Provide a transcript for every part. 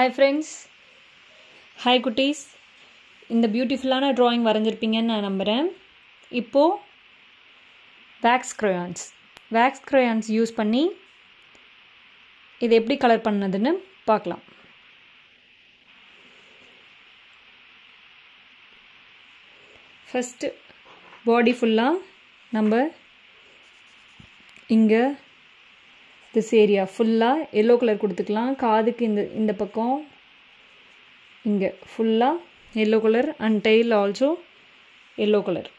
hi friends hi குட்டீஸ் இந்த பியூட்டிஃபுல்லான ட்ராயிங் வரைஞ்சிருப்பீங்கன்னு நான் நம்புகிறேன் இப்போது wax crayons wax crayons use பண்ணி இதை எப்படி கலர் பண்ணதுன்னு பார்க்கலாம் ஃபஸ்ட்டு பாடி ஃபுல்லாக நம்ம இங்கே திஸ் ஏரியா ஃபுல்லாக எல்லோ கலர் கொடுத்துக்கலாம் காதுக்கு இந்த இந்த பக்கம் இங்கே ஃபுல்லாக yellow colour and tail also yellow colour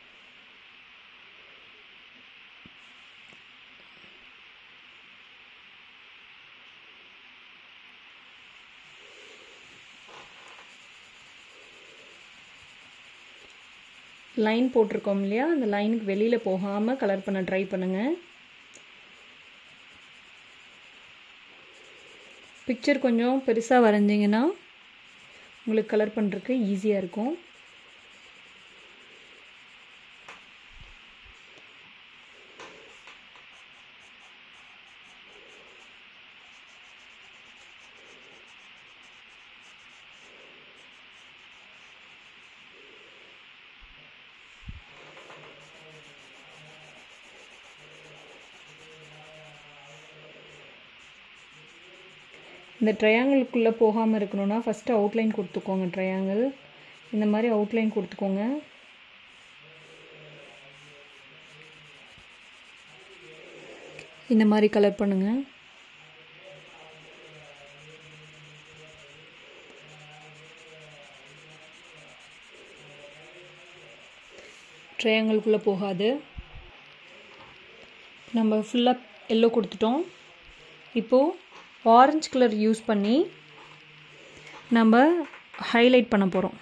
line போட்டிருக்கோம் இல்லையா அந்த லைனுக்கு வெளியில் போகாமல் கலர் பண்ண ட்ரை பண்ணுங்கள் பிக்சர் கொஞ்சம் பெருசாக வரைஞ்சிங்கன்னா உங்களுக்கு கலர் பண்ணுறதுக்கு ஈஸியாக இருக்கும் இந்த ட்ரையாங்கிளுக்குள்ளே போகாமல் இருக்கணும்னா ஃபஸ்ட்டு அவுட்லைன் கொடுத்துக்கோங்க ட்ரையாங்கிள் இந்த மாதிரி அவுட்லைன் கொடுத்துக்கோங்க இந்த மாதிரி கலர் பண்ணுங்கள் ட்ரையாங்கிள்குள்ளே போகாது நம்ம ஃபுல்லாக எல்லோ கொடுத்துட்டோம் இப்போது ஆரஞ்சு கலர் யூஸ் பண்ணி நம்ம ஹைலைட் பண்ண போகிறோம்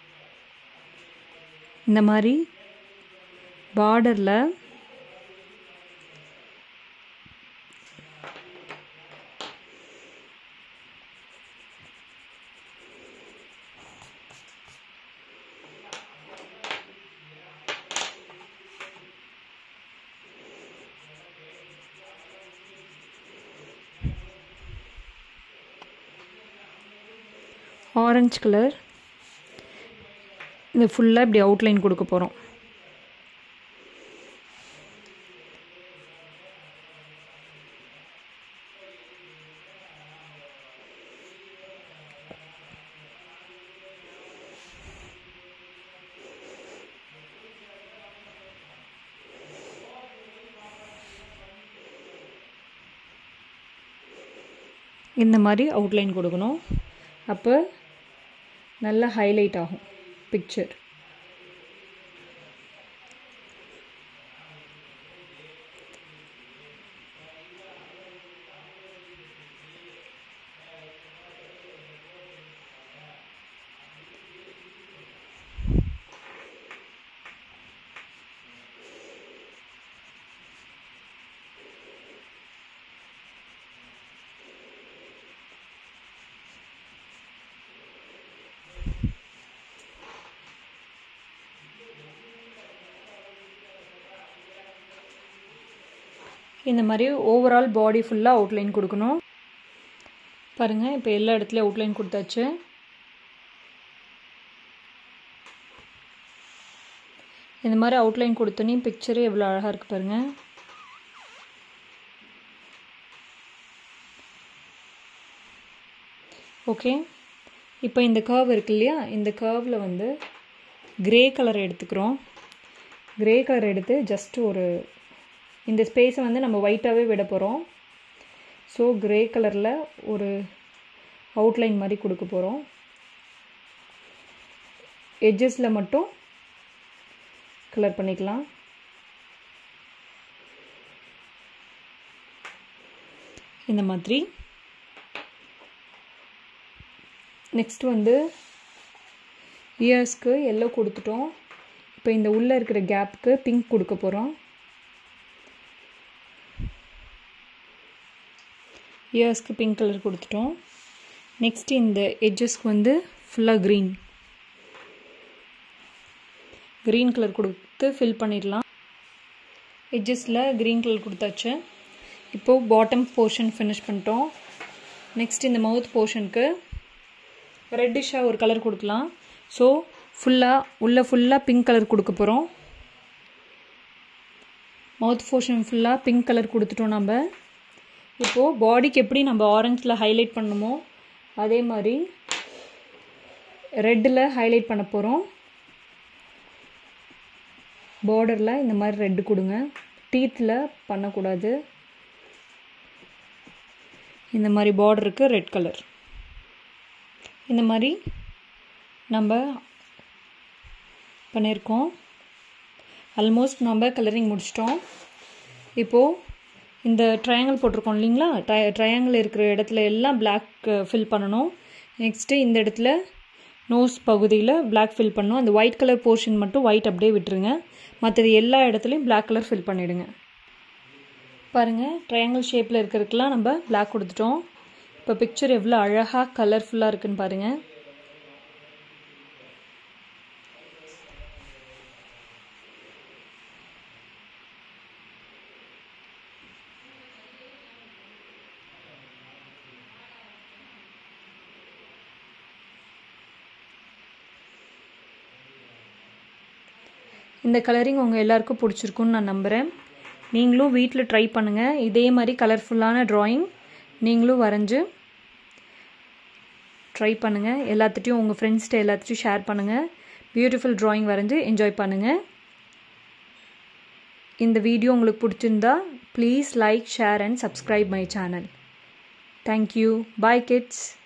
இந்த மாதிரி பார்டரில் ஆரஞ்சு கலர் இது ஃபுல்லாக இப்படி அவுட்லைன் கொடுக்க போகிறோம் இந்த மாதிரி அவுட்லைன் கொடுக்கணும் அப்போ நல்லா ஹைலைட் ஆகும் பிக்சர் இந்த மாதிரி ஓவரால் பாடி ஃபுல்லாக அவுட்லைன் கொடுக்கணும் பாருங்கள் இப்போ எல்லா இடத்துலையும் அவுட்லைன் கொடுத்தாச்சு இந்த மாதிரி அவுட்லைன் கொடுத்தோன்னே பிக்சரு எவ்வளோ அழகாக இருக்குது பாருங்கள் ஓகே இப்போ இந்த கர்வ் இருக்கு இல்லையா இந்த கர்வில் வந்து க்ரே கலர் எடுத்துக்கிறோம் க்ரே கலர் எடுத்து ஜஸ்ட் ஒரு இந்த ஸ்பேஸை வந்து நம்ம ஒயிட்டாகவே விட போகிறோம் ஸோ க்ரே கலரில் ஒரு அவுட்லைன் மாதிரி கொடுக்க போகிறோம் எட்ஜஸில் மட்டும் கலர் பண்ணிக்கலாம் இந்த மாதிரி நெக்ஸ்ட் வந்து இயர்ஸ்க்கு எல்லோ கொடுத்துட்டோம் இப்போ இந்த உள்ளே இருக்கிற கேப்புக்கு பிங்க் கொடுக்க போகிறோம் இயர்ஸ்க்கு பிங்க் கலர் கொடுத்துட்டோம் நெக்ஸ்ட் இந்த எட்ஜஸ்க்கு வந்து ஃபுல்லாக க்ரீன் க்ரீன் கலர் கொடுத்து ஃபில் பண்ணிடலாம் எட்ஜஸில் க்ரீன் கலர் கொடுத்தாச்சு இப்போது பாட்டம் போர்ஷன் ஃபினிஷ் பண்ணிட்டோம் நெக்ஸ்ட் இந்த மவுத் போர்ஷனுக்கு ரெட்டிஷாக ஒரு கலர் கொடுக்கலாம் ஸோ ஃபுல்லாக உள்ளே ஃபுல்லாக பிங்க் கலர் கொடுக்க போகிறோம் மவுத் போர்ஷன் ஃபுல்லாக பிங்க் கலர் கொடுத்துட்டோம் நம்ம இப்போது பாடிக்கு எப்படி நம்ம ஆரஞ்சில் ஹைலைட் பண்ணணுமோ அதே மாதிரி ரெட்டில் ஹைலைட் பண்ண போகிறோம் பார்டரில் இந்த மாதிரி ரெட்டு கொடுங்க டீத்தில் பண்ணக்கூடாது இந்த மாதிரி பார்டருக்கு ரெட் கலர் இந்த மாதிரி நம்ம பண்ணியிருக்கோம் ஆல்மோஸ்ட் நம்ம கலரிங் முடிச்சிட்டோம் இப்போது இந்த ட்ரையாங்கிள் போட்டிருக்கோம் இல்லைங்களா ட்ரை ட்ரையாங்கிள் இருக்கிற இடத்துல எல்லாம் பிளாக் ஃபில் பண்ணணும் நெக்ஸ்ட்டு இந்த இடத்துல நோஸ் பகுதியில் பிளாக் ஃபில் பண்ணணும் அந்த ஒயிட் கலர் போர்ஷன் மட்டும் ஒயிட் அப்படியே விட்டுருங்க மற்றது எல்லா இடத்துலையும் பிளாக் கலர் ஃபில் பண்ணிவிடுங்க பாருங்கள் ட்ரையாங்கிள் ஷேப்பில் இருக்கிறதுக்கெலாம் நம்ம பிளாக் கொடுத்துட்டோம் இப்போ பிக்சர் எவ்வளோ அழகாக கலர்ஃபுல்லாக இருக்குன்னு பாருங்கள் இந்த கலரிங் உங்கள் எல்லாருக்கும் பிடிச்சிருக்குன்னு நான் நம்புகிறேன் நீங்களும் வீட்டில் ட்ரை பண்ணுங்கள் இதே மாதிரி கலர்ஃபுல்லான ட்ராயிங் நீங்களும் வரைஞ்சி ட்ரை பண்ணுங்கள் எல்லாத்துட்டையும் உங்கள் ஃப்ரெண்ட்ஸ்கிட்ட எல்லாத்துட்டையும் ஷேர் பண்ணுங்கள் பியூட்டிஃபுல் ட்ராயிங் வரைஞ்சி என்ஜாய் பண்ணுங்கள் இந்த வீடியோ உங்களுக்கு பிடிச்சிருந்தா please like share and subscribe my channel thank you bye kids